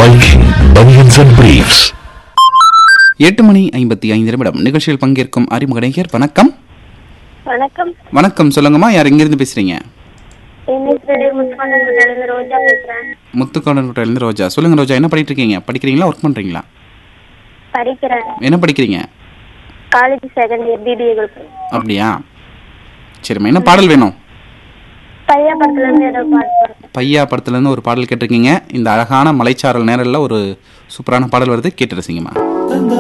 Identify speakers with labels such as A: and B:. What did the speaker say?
A: Viking Bunions and Briefs.
B: எட்டு மணி ஐம்பத்தி ஐந்து நிமிடம் நிகழ்ச்சியில் பங்கேற்கும் அறிமுக நேயர் வணக்கம்
C: வணக்கம்
B: வணக்கம் சொல்லுங்கம்மா யார் எங்கிருந்து பேசுறீங்க
C: என்எஸ்டி முத்துக்கொண்டன்குட்டியிலிருந்து ரோஜா பேசுறேன்
B: முத்துக்கோடன்குட்டையிலேருந்து ரோஜா சொல்லுங்க ரோஜா என்ன படிட்டு இருக்கீங்க படிக்கிறீங்களா ஒர்க் பண்றீங்களா
C: படிக்கிறேன்
B: என்ன படிக்கிறீங்க
C: college second year BBA group
B: அப்படியா சரிம்மா என்ன பாடல் வேணும்
C: பையா படத்துல இருந்து ஏதோ பாட்டு பாடுறேன்
B: பையா படத்துலேருந்து ஒரு பாடல் கேட்டிருக்கீங்க இந்த அழகான மலைச்சாரல் நேரல்ல ஒரு சூப்பரான பாடல் வருது கேட்டு ரசிங்கம்மா